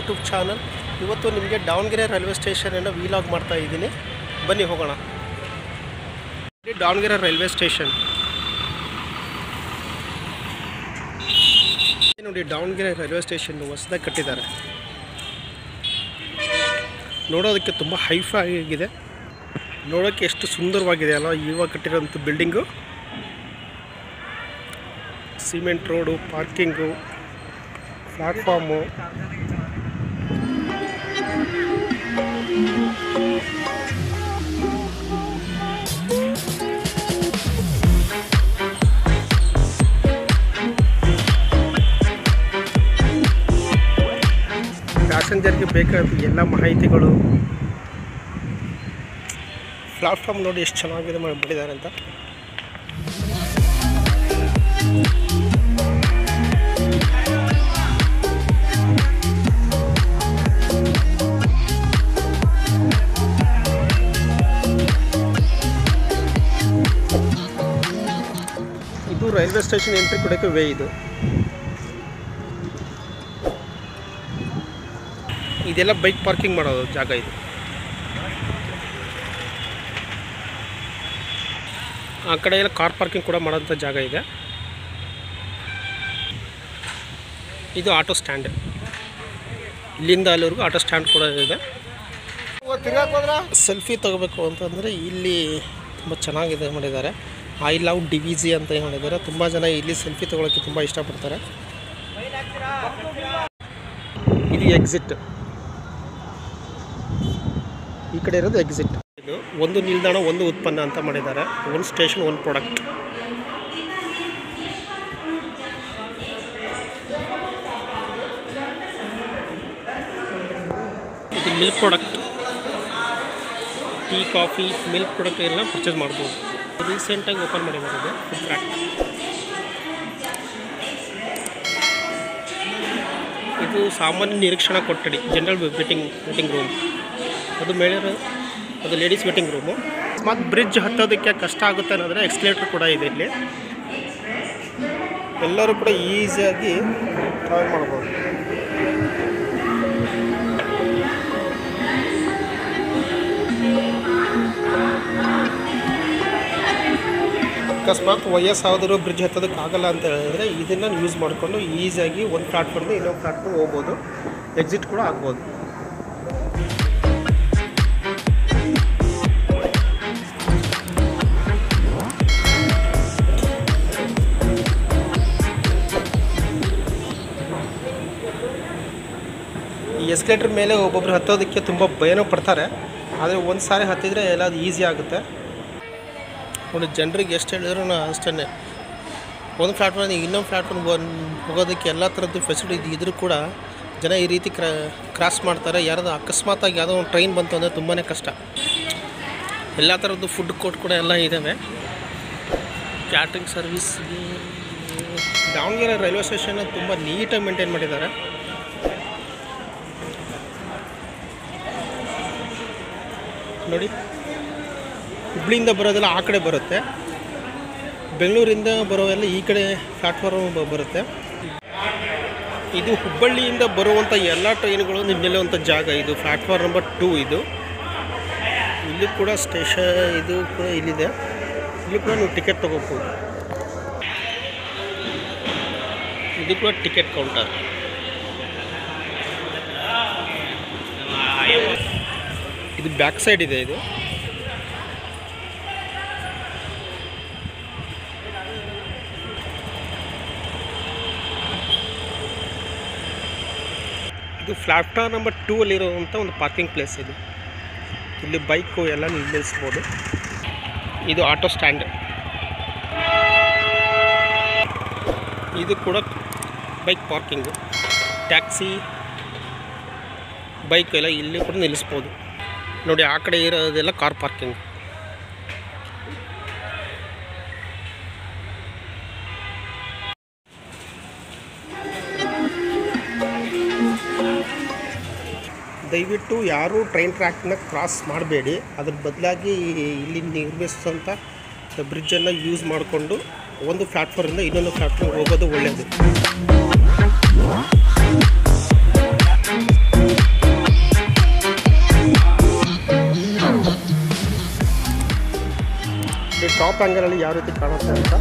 YouTube channel ಇವತ್ತು ನಿಮಗೆ Davanagere railway ಸ್ಟೇಷನನ್ನು ವೀಲಾಗ್ ಮಾಡ್ತಾ ಇದ್ದೀನಿ ಬನ್ನಿ ಹೋಗೋಣ ಇದು ದಾವಣಗೆರೆ ರೈಲ್ವೆ ಸ್ಟೇಷನ್ ನೋಡಿ ದಾವಣಗೆರೆ ರೈಲ್ವೆ ಸ್ಟೇಷನ್ ಹೊಸದಾಗಿ ಕಟ್ಟಿದ್ದಾರೆ ನೋಡೋದಕ್ಕೆ ತುಂಬ ಹೈಫೈ ಆಗಿದೆ ನೋಡೋಕ್ಕೆ ಎಷ್ಟು ಸುಂದರವಾಗಿದೆ ಅಲ್ಲ ಇವಾಗ ಕಟ್ಟಿರೋಂಥ building cement road parking platform ಪ್ಯಾಸೆಂಜರ್ಗೆ ಬೇಕಾದ ಎಲ್ಲ ಮಾಹಿತಿಗಳು ಪ್ಲಾಟ್ಫಾರ್ಮ್ ನೋಡಿ ಎಷ್ಟು ಚೆನ್ನಾಗಿದೆ ಮಾಡಿಬಿಟ್ಟಿದ್ದಾರೆ ಅಂತ ಇದು ರೈಲ್ವೆ ಸ್ಟೇಷನ್ ಎಂಟ್ರಿ ಕೊಡೋಕ್ಕೆ ವೇ ಇದು ಇದೆಲ್ಲ ಬೈಕ್ ಪಾರ್ಕಿಂಗ್ ಮಾಡೋದು ಜಾಗ ಇದು ಆ ಕಡೆ ಎಲ್ಲ ಕಾರ್ ಪಾರ್ಕಿಂಗ್ ಕೂಡ ಮಾಡೋಂಥ ಜಾಗ ಇದೆ ಇದು ಆಟೋ ಸ್ಟ್ಯಾಂಡ್ ಇಲ್ಲಿಂದ ಅಲ್ಲಿವರೆಗೂ ಆಟೋ ಸ್ಟ್ಯಾಂಡ್ ಕೂಡ ಇದೆ ಸೆಲ್ಫಿ ತಗೋಬೇಕು ಅಂತಂದರೆ ಇಲ್ಲಿ ತುಂಬ ಚೆನ್ನಾಗಿದೆ ಮಾಡಿದ್ದಾರೆ ಐ ಲವ್ ಡಿವಿಜಿ ಅಂತ ಏನ್ ಮಾಡಿದ್ದಾರೆ ತುಂಬ ಜನ ಇಲ್ಲಿ ಸೆಲ್ಫಿ ತೊಗೊಳಕ್ಕೆ ತುಂಬ ಇಷ್ಟಪಡ್ತಾರೆ ಇದು ಎಕ್ಸಿಟ್ ಈ ಕಡೆ ಇರೋದು ಎಕ್ಸಿಟ್ ಇದು ಒಂದು ನಿಲ್ದಾಣ ಒಂದು ಉತ್ಪನ್ನ ಅಂತ ಮಾಡಿದ್ದಾರೆ ಒಂದು ಸ್ಟೇಷನ್ ಒಂದು ಪ್ರಾಡಕ್ಟ್ ಇದು milk product tea coffee milk product ಎಲ್ಲ ಪರ್ಚೇಸ್ ಮಾಡ್ಬೋದು ರೀಸೆಂಟಾಗಿ ಓಪನ್ ಮಾಡಿದ್ದಾರೆ ಇದು ಫುಡ್ ಟ್ರ್ಯಾಕ್ ಇದು ಸಾಮಾನ್ಯ ನಿರೀಕ್ಷಣಾ ಕೊಠಡಿ ಜನರಲ್ ವೇಟಿಂಗ್ ವೇಟಿಂಗ್ ರೂಮ್ ಅದು ಮೇಲೆ ಅದು ಲೇಡೀಸ್ ವೇಟಿಂಗ್ ರೂಮು ಮತ್ತು ಬ್ರಿಡ್ಜ್ ಹತ್ತೋದಕ್ಕೆ ಕಷ್ಟ ಆಗುತ್ತೆ ಅನ್ನೋದ್ರೆ ಎಕ್ಸ್ಲೇಟರ್ ಕೂಡ ಇದೆ ಇಲ್ಲಿ ಎಲ್ಲರೂ ಕೂಡ ಈಸಿಯಾಗಿ ಟ್ರಾವೆಲ್ ಮಾಡ್ಬೋದು ಅಕಸ್ಮಾತ್ ವಯಸ್ಸಾದರೂ ಬ್ರಿಡ್ಜ್ ಹತ್ತೋದಕ್ಕೆ ಆಗಲ್ಲ ಅಂತ ಹೇಳಿದ್ರೆ ಇದನ್ನು ಯೂಸ್ ಮಾಡಿಕೊಂಡು ಈಸಿಯಾಗಿ ಒಂದು ಪ್ಲಾಟ್ಫಾರ್ಮ್ಗೆ ಇನ್ನೊಂದು ಪ್ಲಾಟ್ಫಾರ್ಮ್ ಹೋಗ್ಬೋದು ಎಕ್ಸಿಟ್ ಕೂಡ ಆಗ್ಬೋದು ಈ ಎಸ್ಕಲೇಟರ್ ಮೇಲೆ ಒಬ್ಬೊಬ್ರು ಹತ್ತೋದಕ್ಕೆ ತುಂಬ ಭಯನೂ ಪಡ್ತಾರೆ ಆದರೆ ಒಂದು ಸಾರಿ ಹತ್ತಿದರೆ ಎಲ್ಲ ಅದು ಈಸಿ ಆಗುತ್ತೆ ಒಂದು ಜನರಿಗೆ ಎಷ್ಟು ಹೇಳಿದ್ರು ಅಷ್ಟೇ ಒಂದು ಪ್ಲಾಟ್ಫಾರ್ಮ್ ಇನ್ನೊಂದು ಪ್ಲಾಟ್ಫಾರ್ಮ್ ಹೋಗೋದಕ್ಕೆ ಎಲ್ಲ ಥರದ್ದು ಫೆಸಿಲಿಟಿ ಇದ್ದರೂ ಕೂಡ ಜನ ಈ ರೀತಿ ಕ್ರಾ ಕ್ರಾಸ್ ಮಾಡ್ತಾರೆ ಯಾರಾದ್ರು ಅಕಸ್ಮಾತಾಗಿ ಯಾವುದೋ ಒಂದು ಟ್ರೈನ್ ಬಂತು ಅಂದರೆ ತುಂಬಾ ಕಷ್ಟ ಎಲ್ಲ ಥರದ್ದು ಫುಡ್ ಕೋರ್ಟ್ ಕೂಡ ಎಲ್ಲ ಇದ್ದಾವೆ catering service Davanagere railway station ತುಂಬ ನೀಟಾಗಿ ಮೇಂಟೈನ್ ಮಾಡಿದ್ದಾರೆ ನೋಡಿ ಹುಬ್ಳಿಯಿಂದ ಬರೋದೆಲ್ಲ ಆ ಕಡೆ ಬರುತ್ತೆ ಬೆಂಗಳೂರಿಂದ ಬರೋವೆಲ್ಲ ಈ ಕಡೆ ಪ್ಲಾಟ್ಫಾರ್ಮ್ ಬರುತ್ತೆ ಇದು ಹುಬ್ಬಳ್ಳಿಯಿಂದ ಬರುವಂಥ ಎಲ್ಲ ಟ್ರೈನ್ಗಳು ನಿಲ್ಲುವಂಥ ಜಾಗ ಇದು ಪ್ಲಾಟ್ಫಾರ್ಮ್ ನಂಬರ್ ಟೂ ಇದು ಇಲ್ಲಿ ಕೂಡ ಸ್ಟೇಷನ್ ಇದು ಕೂಡ ಇಲ್ಲಿದೆ ಇಲ್ಲಿ ಕೂಡ ನೀವು ಟಿಕೆಟ್ ತೊಗೋಬೋದು ಇದು ಕೂಡ ಟಿಕೆಟ್ ಕೌಂಟರ್ ಇದು ಬ್ಯಾಕ್ ಸೈಡ್ ಇದೆ ಇದು ಇದು ಪ್ಲಾಟ್ಫಾರ್ಮ್ ನಂಬರ್ ಟೂ ಅಲ್ಲಿರುವಂಥ ಒಂದು ಪಾರ್ಕಿಂಗ್ ಪ್ಲೇಸ್ ಇದು ಇಲ್ಲಿ ಬೈಕು ಎಲ್ಲ ನಿಲ್ಲಿಸ್ಬೋದು ಇದು ಆಟೋ ಸ್ಟ್ಯಾಂಡ್ ಇದು ಕೂಡ ಬೈಕ್ ಪಾರ್ಕಿಂಗು ಟ್ಯಾಕ್ಸಿ ಬೈಕ್ ಎಲ್ಲ ಇಲ್ಲಿ ಕೂಡ ನಿಲ್ಲಿಸ್ಬೋದು ನೋಡಿ ಆ ಕಡೆ ಇರೋದೆಲ್ಲ ಕಾರ್ ಪಾರ್ಕಿಂಗ್ ದಯವಿಟ್ಟು ಯಾರೂ ಟ್ರೈನ್ ಟ್ರ್ಯಾಕ್ನ ಕ್ರಾಸ್ ಮಾಡಬೇಡಿ ಅದ್ರ ಬದಲಾಗಿ ಇಲ್ಲಿ ನಿರ್ಮಿಸಿದಂಥ ಬ್ರಿಡ್ಜನ್ನು ಯೂಸ್ ಮಾಡಿಕೊಂಡು ಒಂದು ಪ್ಲ್ಯಾಟ್ಫಾರ್ಮಿಂದ ಇನ್ನೊಂದು ಪ್ಲ್ಯಾಟ್ಫಾರ್ಮ್ ಹೋಗೋದು ಒಳ್ಳೆಯದು ಈ ಟಾಪ್ ಆ್ಯಂಗಲಲ್ಲಿ ಯಾವ ರೀತಿ ಕಾಣುತ್ತೆ ಅಂತ